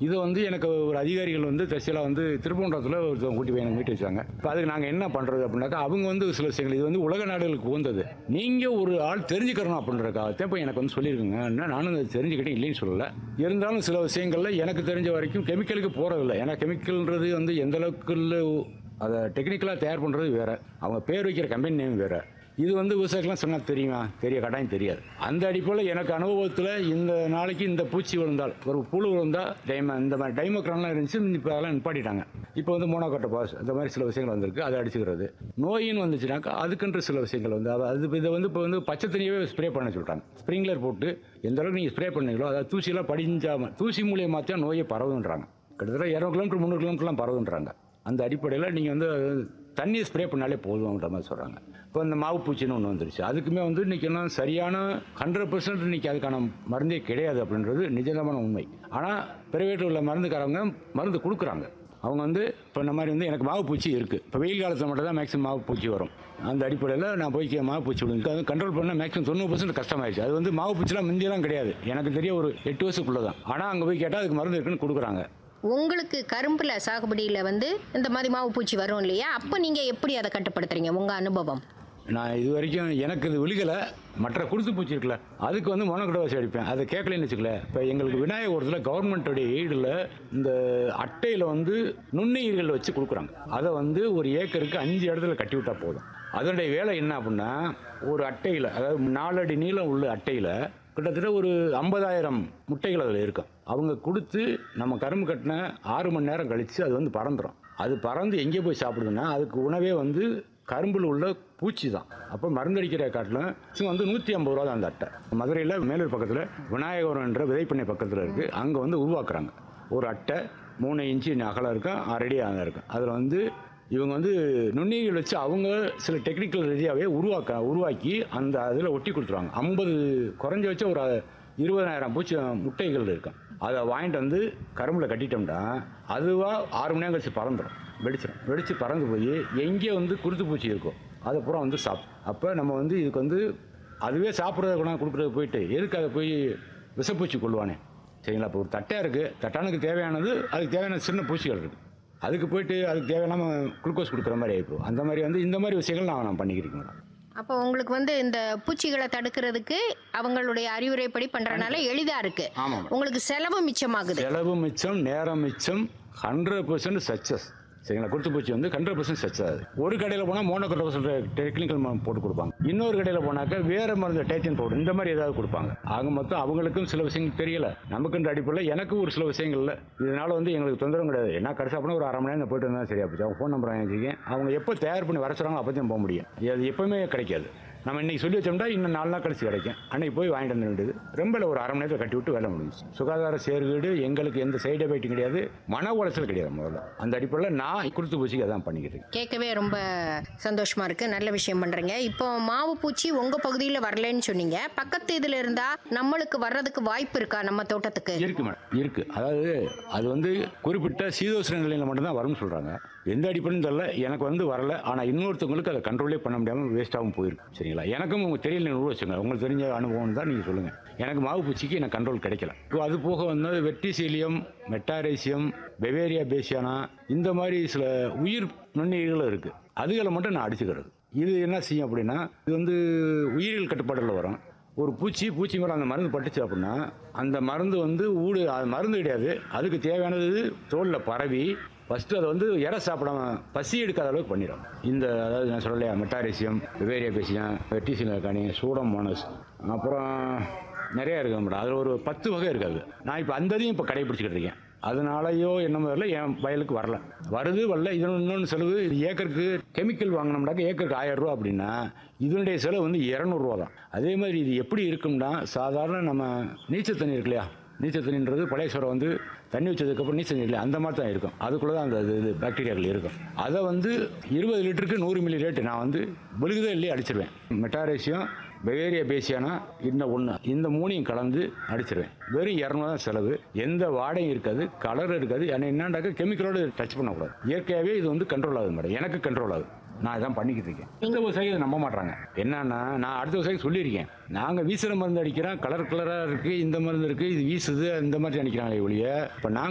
இது வந்து எனக்கு ஒரு அதிகாரிகள் வந்து தற்செயலாக வந்து திருப்பூன்றத்தில் ஒருத்தவங்க கூட்டி போய் எனக்கு மீட்டு வச்சாங்க இப்போ அதுக்கு நாங்கள் என்ன பண்ணுறது அப்படின்னாக்கா அவங்க வந்து சில விஷயங்கள் இது வந்து உலக நாடுகளுக்கு உகந்தது நீங்கள் ஒரு ஆள் தெரிஞ்சுக்கிறணும் அப்படின்றக்காகத்தான் இப்போ எனக்கு வந்து சொல்லியிருக்குங்க என்ன நானும் அதை தெரிஞ்சுக்கிட்டேன் இல்லைன்னு சொல்லலை இருந்தாலும் சில விஷயங்களில் எனக்கு தெரிஞ்ச வரைக்கும் கெமிக்கலுக்கு போகிறதில்ல ஏன்னா கெமிக்கல்ன்றது வந்து எந்த அளவுக்கு இல்லை அதை டெக்னிக்கலாக தயார் பண்ணுறது வேறு அவங்க பேர் வைக்கிற கம்பெனி நேம் வேறு இது வந்து விவசாயிக்கெலாம் சொன்னால் தெரியுமா தெரிய கட்டாயம் தெரியாது அந்த அடிப்படையில் எனக்கு அனுபவத்தில் இந்த நாளைக்கு இந்த பூச்சி விழுந்தால் ஒரு புழு விழுந்தால் டைம இந்த மாதிரி டைமோக்ரான்லாம் இருந்துச்சு இப்போ அதெல்லாம் நிப்பாட்டிட்டாங்க இப்போ வந்து மோனோகோட்டை பாஸ் இந்த மாதிரி சில விஷயங்கள் வந்திருக்கு அதை அடிச்சுக்கிறது நோயின்னு வந்துச்சுனாக்கா அதுக்குன்ற சில விஷயங்கள் வந்து அது அது இதை வந்து இப்போ வந்து பச்சை தண்ணியவே ஸ்ப்ரே பண்ண சொல்லிட்டாங்க ஸ்ப்ரிங்க்லர் போட்டு எந்த அளவுக்கு நீங்கள் ஸ்ப்ரே பண்ணீங்களோ அதாவது தூசியெல்லாம் படிஞ்சாமல் தூசி மூலியமாக தான் நோயை பரவுன்றாங்க கிட்டத்தட்ட இரநூறு கிலோமீட்டர் முந்நூறு கிலோமீட்டர்லாம் பரவுன்றாங்க அந்த அடிப்படையில் நீங்கள் வந்து தண்ணி ஸ்ப்ரே பண்ணாலே போதும்ன்ற மாதிரி சொல்கிறாங்க இப்போ இந்த மாவு பூச்சின்னு ஒன்று வந்துருச்சு அதுக்குமே வந்து இன்றைக்கி என்ன சரியான ஹண்ட்ரட் பர்சன்ட் இன்றைக்கி அதுக்கான மருந்தே கிடையாது அப்படின்றது நிஜமான உண்மை ஆனால் பிரைவேட்டில் உள்ள மருந்துக்காரங்க மருந்து கொடுக்குறாங்க அவங்க வந்து இப்போ இந்த மாதிரி வந்து எனக்கு மாவு பூச்சி இருக்குது இப்போ வெயில் காலத்தில் மட்டும் தான் மேக்ஸிமம் மாவு பூச்சி வரும் அந்த அடிப்படையில் நான் போய் கே- மாவு பூச்சி விடுங்க அது கண்ட்ரோல் பண்ண மேக்ஸிமம் தொண்ணூறு பர்சன்ட் கஷ்டமாயிடுச்சு அது வந்து மாவு பூச்சிலாம் முந்தியெல்லாம் கிடையாது எனக்கு தெரிய ஒரு எட்டு வருஷத்துக்குள்ளே தான் ஆனால் அங்கே போய் கேட்டால் அதுக்கு மருந்து இருக்குன்னு கொடுக்குறாங்க உங்களுக்கு கரும்புல சாகுபடியில வந்து இந்த மாதிரி மாவு பூச்சி வரும் இல்லையா அப்போ நீங்க எப்படி அதை கட்டுப்படுத்துறீங்க உங்க அனுபவம் நான் இது வரைக்கும் எனக்கு இது விழுகலை மற்ற குருத்து பூச்சி இருக்குல்ல அதுக்கு வந்து மொனக்கடவாசி அடிப்பேன் அதை கேட்கலன்னு வச்சுக்கல இப்போ எங்களுக்கு விநாயகபுரத்தில் கவர்மெண்ட்டோடைய எய்டில் இந்த அட்டையில் வந்து நுண்ணுயிர்கள் வச்சு கொடுக்குறாங்க அதை வந்து ஒரு ஏக்கருக்கு அஞ்சு இடத்துல கட்டி விட்டா போதும் அதனுடைய வேலை என்ன அப்படின்னா ஒரு அட்டையில் அதாவது நாலடி நீளம் உள்ள அட்டையில் கிட்டத்தட்ட ஒரு ஐம்பதாயிரம் முட்டைகள் அதில் இருக்கும் அவங்க கொடுத்து நம்ம கரும்பு கட்டின ஆறு மணி நேரம் கழித்து அது வந்து பறந்துடும் அது பறந்து எங்கே போய் சாப்பிடுதுன்னா அதுக்கு உணவே வந்து கரும்பில் உள்ள பூச்சி தான் அப்போ மருந்தடிக்கிற காட்டிலும் இது வந்து நூற்றி ஐம்பது ரூபா தான் அந்த அட்டை மதுரையில் மேலூர் பக்கத்தில் விநாயகபுரம் என்ற விதைப்பண்ணை பக்கத்தில் இருக்குது அங்கே வந்து உருவாக்குறாங்க ஒரு அட்டை மூணு இன்ச்சு அகலம் இருக்கும் அரடி அகலம் இருக்கும் அதில் வந்து இவங்க வந்து நுண்ணுயிர்கள் வச்சு அவங்க சில டெக்னிக்கல் ரீதியாகவே உருவாக்க உருவாக்கி அந்த அதில் ஒட்டி கொடுத்துருவாங்க ஐம்பது குறைஞ்ச வச்ச ஒரு இருபதாயிரம் பூச்சி முட்டைகள் இருக்கும் அதை வாங்கிட்டு வந்து கரும்பில் கட்டிட்டோம்னா அதுவாக ஆறு மணி நேரம் கழிச்சு பறந்துடும் வெடிச்சிடும் வெடித்து பறந்து போய் எங்கே வந்து குருத்து பூச்சி இருக்கோ அதை பூரா வந்து சாப்பிடும் அப்போ நம்ம வந்து இதுக்கு வந்து அதுவே சாப்பிட்றத கூட கொடுக்குறது போயிட்டு எதுக்கு அதை போய் விஷப்பூச்சி கொள்வானே சரிங்களா இப்போ ஒரு தட்டையாக இருக்குது தட்டானுக்கு தேவையானது அதுக்கு தேவையான சின்ன பூச்சிகள் இருக்குது அதுக்கு போயிட்டு அதுக்கு தேவையில்லாம குளுக்கோஸ் கொடுக்குற மாதிரி ஆகிப்போம் அந்த மாதிரி வந்து இந்த மாதிரி விஷயங்கள் நான் நான் பண்ணிக்கிறேன் மேடம் அப்போ உங்களுக்கு வந்து இந்த பூச்சிகளை தடுக்கிறதுக்கு அவங்களுடைய அறிவுரைப்படி பண்றதுனால எளிதா இருக்கு ஆமாம் உங்களுக்கு செலவு மிச்சமாகுது செலவு மிச்சம் நேரம் மிச்சம் ஹண்ட்ரட் பர்சன்ட் சக்ஸஸ் சரிங்களா குருத்து பூச்சி வந்து ஹண்ட்ரட் பர்சன்ட் சக்ஸஸ் ஆகுது ஒரு கடையில் போனால் மோனோக்கட்டை சொல்கிற டெக்னிக்கல் போட்டு கொடுப்பாங்க இன்னொரு கடையில் போனாக்கா வேறு மருந்து டேச்சன் பவுடர் இந்த மாதிரி ஏதாவது கொடுப்பாங்க ஆக மொத்தம் அவங்களுக்கும் சில விஷயங்கள் தெரியல நமக்குன்ற அடிப்படையில் எனக்கும் ஒரு சில விஷயங்கள் இல்லை இதனால வந்து எங்களுக்கு தொந்தரவு கிடையாது என்ன கடைசி அப்படின்னா ஒரு அரை மணி நேரம் போயிட்டு வந்தால் சரியா போச்சு அவங்க ஃபோன் நம்பர் வாங்கி வச்சுக்கேன் அவங்க எப்போ தயார் பண்ணி வர சொல்கிறாங்களோ அப்போ தான் போக முடியும் அது எப்பவுமே கிடைக்காது நம்ம இன்னைக்கு சொல்லி வச்சோம்னா இன்னும் நாலு நாள் கழிச்சு கிடைக்கும் அன்னைக்கு போய் வாங்கிட்டு வந்து வேண்டியது ரொம்ப இல்லை ஒரு அரை மணி நேரத்தில் கட்டி விட்டு வேலை முடிஞ்சுச்சு சுகாதார சேர்கீடு எங்களுக்கு எந்த சைடு எஃபெக்ட்டும் கிடையாது மன உளைச்சல் கிடையாது முதல்ல அந்த அடிப்படையில் நான் குருத்து பூச்சிக்கு அதான் பண்ணிக்கிறேன் கேட்கவே ரொம்ப சந்தோஷமா இருக்கு நல்ல விஷயம் பண்றீங்க இப்போ மாவு பூச்சி உங்க பகுதியில் வரலன்னு சொன்னீங்க பக்கத்து இதுல இருந்தா நம்மளுக்கு வர்றதுக்கு வாய்ப்பு இருக்கா நம்ம தோட்டத்துக்கு இருக்கு மேடம் இருக்கு அதாவது அது வந்து குறிப்பிட்ட சீதோஷ்ண நிலையில் மட்டும்தான் வரும்னு சொல்றாங்க எந்த அடிப்படையும் தெரியல எனக்கு வந்து வரல ஆனால் இன்னொருத்தவங்களுக்கு அதை கண்ட்ரோலே பண்ண முடியாமல் வேஸ்ட்டாகவும் போயிருக்கு சரிங்களா எனக்கும் உங்க தெரியல வச்சுங்க உங்களுக்கு தெரிஞ்ச அனுபவம் தான் நீங்கள் சொல்லுங்கள் எனக்கு மாவு பூச்சிக்கு எனக்கு கண்ட்ரோல் கிடைக்கல இப்போ அது போக வந்து வெட்டிசீலியம் மெட்டாரேசியம் பெவேரியா பேசியானா இந்த மாதிரி சில உயிர் நுண்ணுயிர்களும் இருக்குது அதுகளை மட்டும் நான் அடிச்சுக்கிறது இது என்ன செய்யும் அப்படின்னா இது வந்து உயிரியல் கட்டுப்பாட்டில் வரும் ஒரு பூச்சி பூச்சி மேலே அந்த மருந்து பட்டுச்சு அப்படின்னா அந்த மருந்து வந்து ஊடு அது மருந்து கிடையாது அதுக்கு தேவையானது தோலில் பரவி ஃபஸ்ட்டு அதை வந்து இற சாப்பிடாம பசி எடுக்காத அளவுக்கு பண்ணிடும் இந்த அதாவது நான் சொல்லலையா மெட்டாரிசியம் வெவேரியா பேசியம் வெட்டிசிலக்கானி சூடம் மோனஸ் அப்புறம் நிறைய இருக்குது மேடம் அதில் ஒரு பத்து வகை இருக்காது நான் இப்போ அந்த இதையும் இப்போ கடைபிடிச்சிக்கிட்டு இருக்கேன் அதனாலயோ என்னமோ தெரியல என் வயலுக்கு வரல வருது வரல இது இன்னொன்று செலவு இது ஏக்கருக்கு கெமிக்கல் வாங்கினோம்னாக்க ஏக்கருக்கு ஆயிரம் ரூபா அப்படின்னா இதனுடைய செலவு வந்து இரநூறுவா தான் அதே மாதிரி இது எப்படி இருக்கும்னா சாதாரண நம்ம நீச்சல் தண்ணி இருக்கு இல்லையா நீச்சல் தண்ணின்றது பழைய சோறை வந்து தண்ணி வச்சதுக்கப்புறம் நீச்சல் தண்ணி இல்லையா அந்த மாதிரி தான் இருக்கும் அதுக்குள்ளே தான் அந்த இது இது பாக்டீரியாக்கள் இருக்கும் அதை வந்து இருபது லிட்டருக்கு நூறு மில்லி ரேட்டு நான் வந்து விழுகுதே இல்லையே அடிச்சிருவேன் மெட்டாரேஷியம் பெவேரியா பேசியானா இந்த ஒன்று இந்த மூணையும் கலந்து அடிச்சிருவேன் வெறும் இரநூறு தான் செலவு எந்த வாடையும் இருக்காது கலர் இருக்காது ஆனால் என்னண்டாக்க கெமிக்கலோடு டச் பண்ணக்கூடாது இயற்கையாகவே இது வந்து கண்ட்ரோல் ஆகுது மேடம் எனக்கு கண்ட்ரோல் ஆகுது நான் இதான் பண்ணிக்கிட்டு இருக்கேன் இந்த விவசாயி இதை நம்ப மாட்டாங்க என்னன்னா நான் அடுத்த விவசாயி சொல்லியிருக்கேன் நாங்கள் வீசுகிற மருந்து அடிக்கிறோம் கலர் கலராக இருக்குது இந்த மருந்து இருக்குது இது வீசுது இந்த மாதிரி அடிக்கிறாங்களே ஒழிய இப்போ நாங்கள்